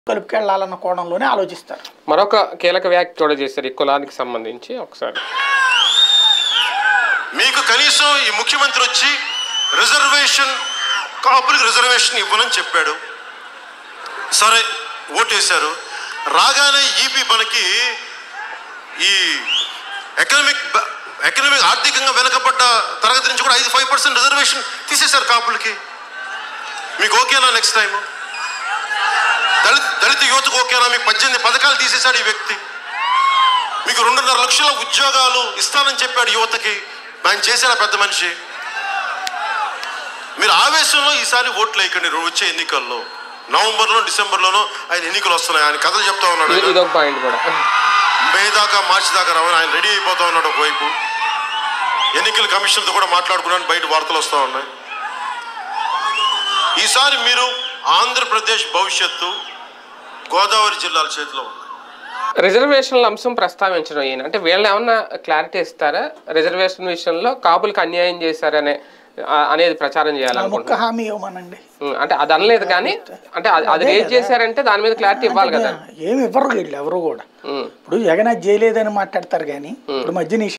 కలుపుకెళ్లాలన్న కోణంలోనే ఆలోచిస్తారు మరొక కీలక వ్యాఖ్య కూడా చేశారు ఈ కులానికి సంబంధించి ఒకసారి మీకు కనీసం ఈ ముఖ్యమంత్రి వచ్చి రిజర్వేషన్ కాపులకు రిజర్వేషన్ ఇవ్వనని చెప్పాడు సరే ఓటేశారు రాగానే ఈపీ మనకి ఈ ఎకనామిక్ బ- ఎకనామిక్ ఆర్థికంగా వెనకబడ్డ తరగతి నుంచి కూడా ఐదు ఫైవ్ పర్సెంట్ రిజర్వేషన్ తీసేశారు కాపులకి మీకు ఓకేనా నెక్స్ట్ టైం దళిత దళిత యువతకు ఓకేనా మీకు పద్దెనిమిది పథకాలు తీసేశాడు ఈ వ్యక్తి మీకు రెండున్నర లక్షల ఉద్యోగాలు ఇస్తానని చెప్పాడు యువతకి ఆయన చేశారా పెద్ద మనిషి మీరు ఆవేశంలో ఈసారి ఓట్లు వేయకండి వచ్చే ఎన్నికల్లో నవంబర్లో డిసెంబర్లోనో ఆయన ఎన్నికలు వస్తున్నాయి ఆయన కథలు చెప్తా ఉన్నాడు ఇది ఆయన. ఇదొక పాయింట్ కూడా మే దాకా మార్చి దాకా రావని ఆయన రెడీ అయిపోతా ఉన్నాడు ఒకవైపు ఎన్నికల కమిషన్తో కూడా మాట్లాడుకున్నాను బయట వార్తలు వస్తూ ఉన్నాయి ఈసారి మీరు ఆంధ్రప్రదేశ్ భవిష్యత్తు గోదావరి జిల్లాల చేతిలో ఉంది రిజర్వేషన్ల అంశం ప్రస్తావించడం ఈయన అంటే వీళ్ళని ఏమన్నా క్లారిటీ ఇస్తారా రిజర్వేషన్ విషయంలో కాపులకు అన్యాయం చేశారనే ఆ, అనేది ప్రచారం ముక్క చేయాలనుకుంటున్నారు హామీ ఇవ్వమనండి ఉం, అంటే అది అనలేదు కానీ అంటే అది- అది రేజ్ చేశారంటే దాని మీద క్లారిటీ ఇవ్వాలి కదా ఏమి ఇవ్వరు వీళ్ళు ఎవరు కూడా ఉం. ఇప్పుడు జగన్ అది చేయలేదని మాట్లాడతారు కానీ ఇప్పుడు మధ్య నిషేధం